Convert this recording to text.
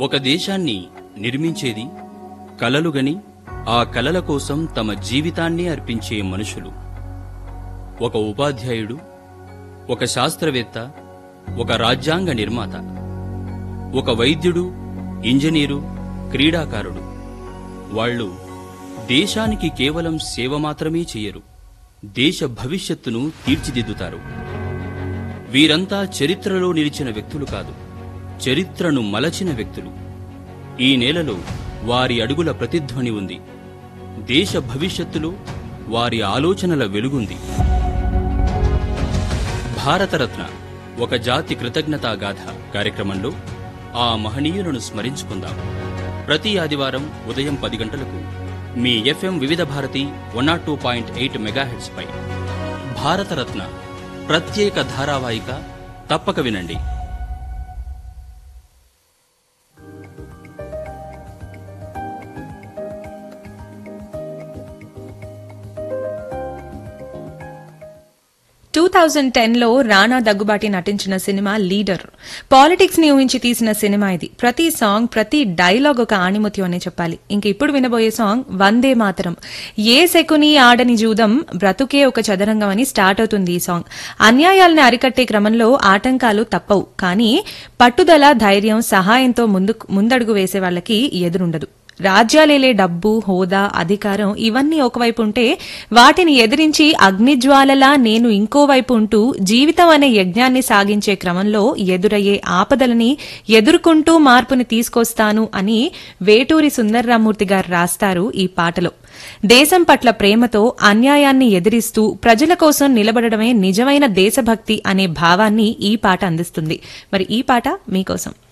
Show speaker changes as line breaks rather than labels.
ఒక దేశాన్ని నిర్మించేది కలలుగని ఆ కలల కోసం తమ జీవితాన్ని అర్పించే మనుషులు ఒక ఉపాధ్యాయుడు ఒక శాస్త్రవేత్త ఒక రాజ్యాంగ నిర్మాత ఒక వైద్యుడు ఇంజనీరు క్రీడాకారుడు వాళ్ళు దేశానికి కేవలం సేవ మాత్రమే చెయ్యరు దేశ భవిష్యత్తును తీర్చిదిద్దుతారు వీరంతా చరిత్రలో నిలిచిన వ్యక్తులు కాదు చరిత్రను మలచిన వ్యక్తులు ఈ నేలలో వారి అడుగుల ప్రతిధ్వని ఉంది దేశ భవిష్యత్తులో వారి ఆలోచనల వెలుగుంది భారతరత్న ఒక జాతి కృతజ్ఞతా గాథ కార్యక్రమంలో ఆ మహనీయులను స్మరించుకుందాం ప్రతి ఆదివారం ఉదయం పది గంటలకు మీ FM Vividh Bharati one nought two point eight megahertz పై భారతరత్న ప్రత్యేక ధారావాహిక తప్పక వినండి
టూ థౌజండ్ టెన్లో రాణా దగ్గుబాటి నటించిన సినిమా లీడర్ పాలిటిక్స్ ని ఊహించి తీసిన సినిమా ఇది ప్రతి సాంగ్ ప్రతి డైలాగ్ ఒక ఆణిముత్యం అనే చెప్పాలి ఇంక ఇప్పుడు వినబోయే సాంగ్ వందే మాతరం ఏ శకుని ఆడని జూదం బ్రతుకే ఒక చదరంగం అని స్టార్ట్ అవుతుంది ఈ సాంగ్ అన్యాయాలను అరికట్టే క్రమంలో ఆటంకాలు తప్పవు కానీ పట్టుదల ధైర్యం సహాయంతో ముందు ముందడుగు వేసే వాళ్ళకి ఎదురుండదు రాజ్యాలేలే డబ్బు హోదా అధికారం ఇవన్నీ ఒకవైపు ఉంటే వాటిని ఎదిరించి అగ్నిజ్వాలలా నేను ఇంకోవైపు ఉంటూ జీవితం అనే యజ్ఞాన్ని సాగించే క్రమంలో ఎదురయ్యే ఆపదలని ఎదుర్కొంటూ మార్పుని తీసుకొస్తాను అని వేటూరి సుందర్రామూర్తి గారు రాస్తారు ఈ పాటలో దేశం పట్ల ప్రేమతో అన్యాయాన్ని ఎదిరిస్తూ ప్రజల కోసం నిలబడడమే నిజమైన దేశభక్తి అనే భావాన్ని ఈ పాట అందిస్తుంది మరి ఈ పాట మీకోసం